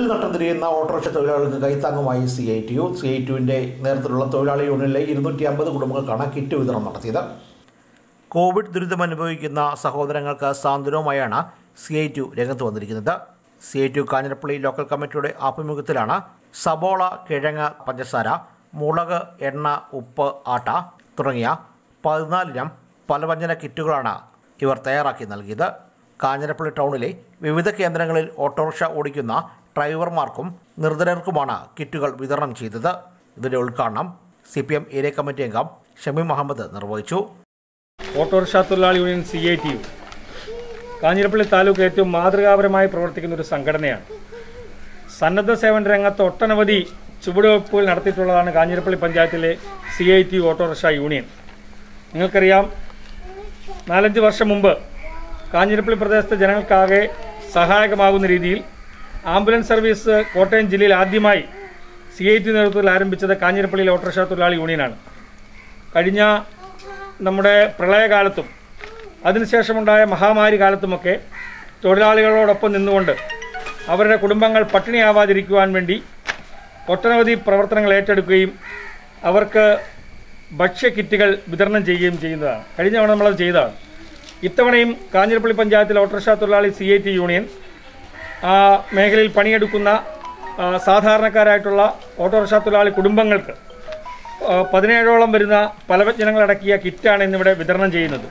നട്ടം തിരിയുന്ന ഓട്ടോറിക്ഷ തൊഴിലാളികൾക്ക് കൈത്താങ്ങുമായി C I T U C I ടുവിൻ്റെ നേതൃത്വത്തിലുള്ള തൊഴിലാളി യൂണിയനിലെ ഇരുന്നൂറ്റി അമ്പത് കുടുംബങ്ങൾക്കാണ് കിറ്റ് വിതരണം നടത്തിയത് കോവിഡ് ദുരിതം അനുഭവിക്കുന്ന സഹോദരങ്ങൾക്ക് സാന്ത്വനവുമായാണ് സി ഐ ടു രംഗത്ത് വന്നിരിക്കുന്നത് സി ഐ ടു കാഞ്ഞിരപ്പള്ളി ലോക്കൽ കമ്മിറ്റിയുടെ ആഭിമുഖ്യത്തിലാണ് സബോള കിഴങ്ങ് പഞ്ചസാര മുളക് എണ്ണ ഉപ്പ് ആട്ട തുടങ്ങിയ പതിനാലിനം പലവ്യഞ്ജന കിറ്റുകളാണ് ഇവർ തയ്യാറാക്കി നൽകിയത് കാഞ്ഞിരപ്പള്ളി ടൗണിലെ വിവിധ കേന്ദ്രങ്ങളിൽ ഓട്ടോറിക്ഷ ഓടിക്കുന്ന ഡ്രൈവർമാർക്കും നിർധനർക്കുമാണ് കിറ്റുകൾ വിതരണം ചെയ്തത് ഇതിന്റെ ഉദ്ഘാടനം C P M area committee അംഗം ഷമീം മുഹമ്മദ് നിർവഹിച്ചു ഓട്ടോറിക്ഷ തൊഴിലാളി union C I T U Kanjirappally taluk ഏറ്റവും മാതൃകാപരമായി പ്രവർത്തിക്കുന്ന ഒരു സംഘടനയാണ് സന്നദ്ധ സേവന രംഗത്ത് ഒട്ടനവധി ചുവടുവയ്പ്പുകൾ നടത്തിയിട്ടുള്ളതാണ് കാഞ്ഞിരപ്പള്ളി പഞ്ചായത്തിലെ C I T U auto rickshaw union നിങ്ങൾക്കറിയാം നാലഞ്ച് വർഷം മുമ്പ് കാഞ്ഞിരപ്പള്ളി പ്രദേശത്തെ ജനങ്ങൾക്കാകെ സഹായകമാകുന്ന രീതിയിൽ ആംബുലൻസ് സർവീസ് കോട്ടയം ജില്ലയിൽ ആദ്യമായി സി ഐ ടി നേതൃത്വത്തിൽ ആരംഭിച്ചത് കാഞ്ഞിരപ്പള്ളിയിലെ ഓട്ടോറിക്ഷ തൊഴിലാളി യൂണിയനാണ് കഴിഞ്ഞ നമ്മുടെ പ്രളയകാലത്തും അതിനുശേഷമുണ്ടായ മഹാമാരി കാലത്തുമൊക്കെ തൊഴിലാളികളോടൊപ്പം നിന്നുകൊണ്ട് അവരുടെ കുടുംബങ്ങൾ പട്ടിണിയാവാതിരിക്കുവാൻ വേണ്ടി ഒട്ടനവധി പ്രവർത്തനങ്ങൾ ഏറ്റെടുക്കുകയും അവർക്ക് ഭക്ഷ്യ കിറ്റുകൾ വിതരണം ചെയ്യുകയും ചെയ്യുന്നതാണ് കഴിഞ്ഞ തവണ നമ്മളത് ചെയ്തതാണ് ഇത്തവണയും കാഞ്ഞിരപ്പള്ളി പഞ്ചായത്തിലെ ഓട്ടോറിക്ഷ തൊഴിലാളി സി ഐ ടി യൂണിയൻ ആ മേഖലയിൽ പണിയെടുക്കുന്ന ആ, സാധാരണക്കാരായിട്ടുള്ള ഓട്ടോറിക്ഷ തൊഴിലാളി കുടുംബങ്ങൾക്ക് ആ, പതിനേഴോളം വരുന്ന പലവ്യഞ്ജനങ്ങളടക്കിയ കിറ്റാണ് ഇന്നിവിടെ വിതരണം ചെയ്യുന്നത്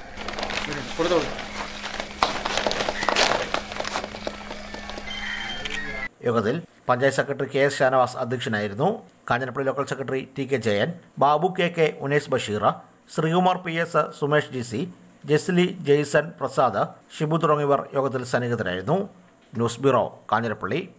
യോഗത്തിൽ panchayat secretary K S Shanavas അധ്യക്ഷനായിരുന്നു Kanjirappally local secretary T K Jayan Babu K K Unesh Basheer Sreekumar P S Sumesh G C Jesly Jaison Prasad Shibu തുടങ്ങിയവർ യോഗത്തിൽ സന്നിഹിതരായിരുന്നു ന്യൂസ് ബ്യൂറോ കാഞ്ഞിരപ്പള്ളി